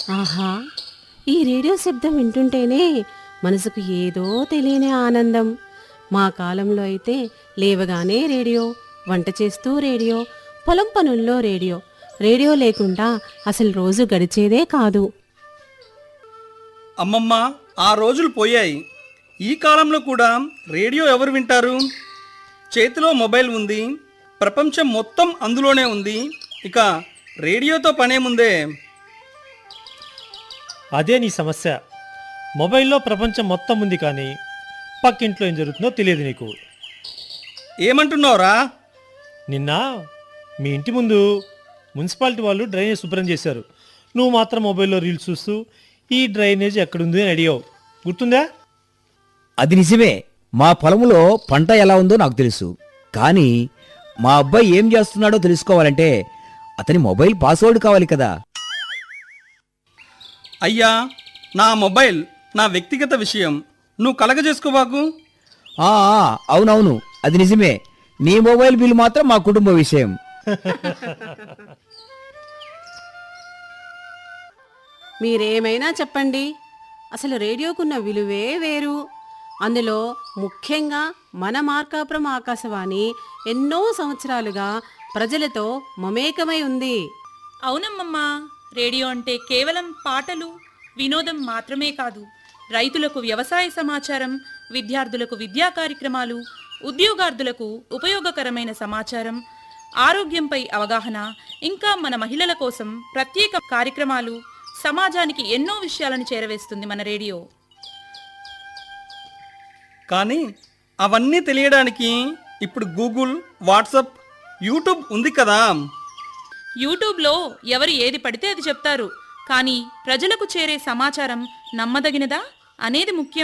ఆహా ఈ రేడియో శబ్దం వింటుంటేనే మనసుకు ఏదో తెలియని ఆనందం మా కాలంలో అయితే లేవగానే రేడియో వంట చేస్తూ రేడియో పొలం పనుల్లో రేడియో రేడియో లేకుండా అసలు రోజు గడిచేదే కాదు అమ్మమ్మ ఆ రోజులు పోయాయి ఈ కాలంలో కూడా రేడియో ఎవరు వింటారు చేతిలో మొబైల్ ఉంది ప్రపంచం మొత్తం అందులోనే ఉంది ఇక రేడియోతో పనేముందే అదే నీ సమస్య మొబైల్లో ప్రపంచం మొత్తం ఉంది కానీ పక్కింట్లో ఏం జరుగుతుందో తెలియదు నీకు ఏమంటున్నావురా నిన్న మీ ఇంటి ముందు మున్సిపాలిటీ వాళ్ళు డ్రైనేజ్ శుభ్రం చేశారు నువ్వు మాత్రం మొబైల్లో రీల్స్ చూస్తూ ఈ డ్రైనేజ్ ఎక్కడుంది అని అడిగావు గుర్తుందా అది నిజమే మా పొలంలో పంట ఎలా ఉందో నాకు తెలుసు కానీ మా అబ్బాయి ఏం చేస్తున్నాడో తెలుసుకోవాలంటే అతని మొబైల్ పాస్వర్డ్ కావాలి కదా అయ్యా నా మొబైల్ నా వ్యక్తిగత విషయం నువ్వు కలగజేసుకోబాకు ఆ ఆ, అవునవును అది నిజమే నీ మొబైల్ బిల్ మాత్రం మా కుటుంబ విషయం మీరేమైనా చెప్పండి అసలు రేడియోకున్న విలువే వేరు అందులో ముఖ్యంగా మన మార్కాపురం ఆకాశవాణి ఎన్నో సంవత్సరాలుగా ప్రజలతో మమేకమై ఉంది అవునమ్మమ్మా రేడియో అంటే కేవలం పాటలు వినోదం మాత్రమే కాదు రైతులకు వ్యవసాయ సమాచారం విద్యార్థులకు విద్యా కార్యక్రమాలు ఉద్యోగార్థులకు ఉపయోగకరమైన సమాచారం ఆరోగ్యంపై అవగాహన ఇంకా మన మహిళల కోసం ప్రత్యేక కార్యక్రమాలు సమాజానికి ఎన్నో విషయాలను చేరవేస్తుంది మన రేడియో కానీ అవన్నీ తెలియడానికి ఇప్పుడు గూగుల్ వాట్సప్ యూట్యూబ్ ఉంది కదా యూట్యూబ్లో ఎవరు ఏది పడితే అది చెప్తారు కానీ ప్రజలకు చేరే సమాచారం నమ్మదగినదా అనేది ముఖ్యం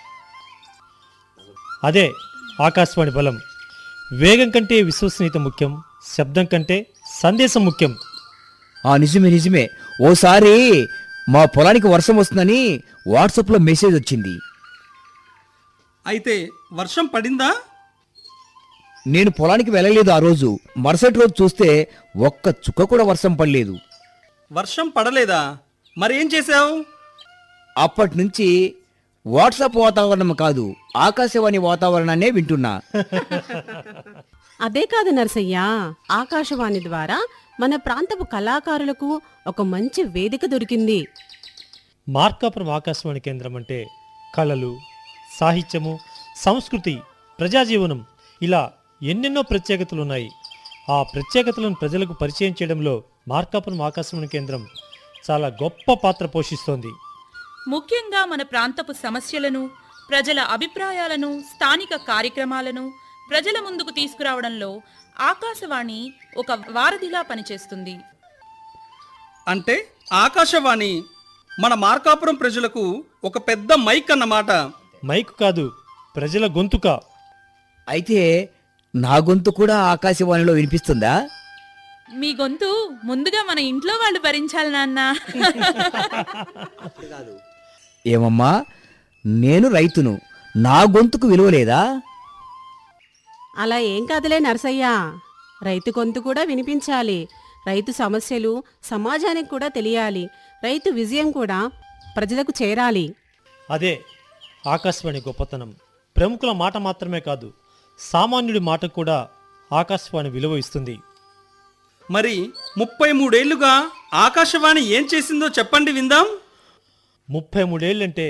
అదే ఆకాశవాణి బలం వేగం కంటే విశ్వసనీయత ముఖ్యం శబ్దం కంటే సందేశం ముఖ్యం ఆ నిజమే నిజమే ఓసారి మా పొలానికి వర్షం వస్తుందని వాట్సాప్లో మెసేజ్ వచ్చింది అయితే వర్షం పడిందా నేను పొలానికి వెళ్ళలేదు ఆ రోజు మరుసటి రోజు చూస్తే ఒక్క చుక్క కూడా వర్షం పడలేదు వర్షం పడలేదా మరేం చేశావు అప్పటి నుంచి వాట్సాప్ వాతావరణం కాదు ఆకాశవాణి వాతావరణాన్నే వింటున్నా అదే కాదు నరసయ్య ఆకాశవాణి ద్వారా మన ప్రాంతపు కళాకారులకు ఒక మంచి వేదిక దొరికింది మార్కాపురం ఆకాశవాణి కేంద్రం అంటే కళలు సాహిత్యము సంస్కృతి ప్రజాజీవనం ఇలా ఎన్నెన్నో ప్రత్యేకతలు ఉన్నాయి ఆ ప్రత్యేకతలను ప్రజలకు పరిచయం చేయడంలో మార్కాపురం ఆకాశవాణి కేంద్రం చాలా గొప్ప పాత్ర పోషిస్తోంది ముఖ్యంగా మన ప్రాంతపు సమస్యలను ప్రజల అభిప్రాయాలను స్థానిక కార్యక్రమాలను ప్రజల ముందుకు తీసుకురావడంలో ఆకాశవాణి ఒక వారధిలా పనిచేస్తుంది అంటే ఆకాశవాణి మన మార్కాపురం ప్రజలకు ఒక పెద్ద మైక్ అన్నమాట మైక్ కాదు ప్రజల గొంతుక అయితే నా గొంతు కూడా ఆకాశవాణిలో వినిపిస్తుందా మీ గొంతు ముందుగా మన ఇంట్లో వాళ్ళు భరించాలి నాన్న ఏమమ్మా నేను రైతును నా గొంతుకు విలువ లేదా అలా ఏం కాదులే నరసయ్య రైతు గొంతు కూడా వినిపించాలి రైతు సమస్యలు సమాజానికి కూడా తెలియాలి రైతు విజయం కూడా ప్రజలకు చేరాలి అదే ఆకాశవాణి గొప్పతనం ప్రముఖుల మాట మాత్రమే కాదు సామాన్యుడి మాటకు కూడా ఆకాశవాణి విలువ ఇస్తుంది మరి ముప్పై మూడేళ్లుగా ఆకాశవాణి ఏం చేసిందో చెప్పండి విందాం ముప్పై మూడేళ్ళంటే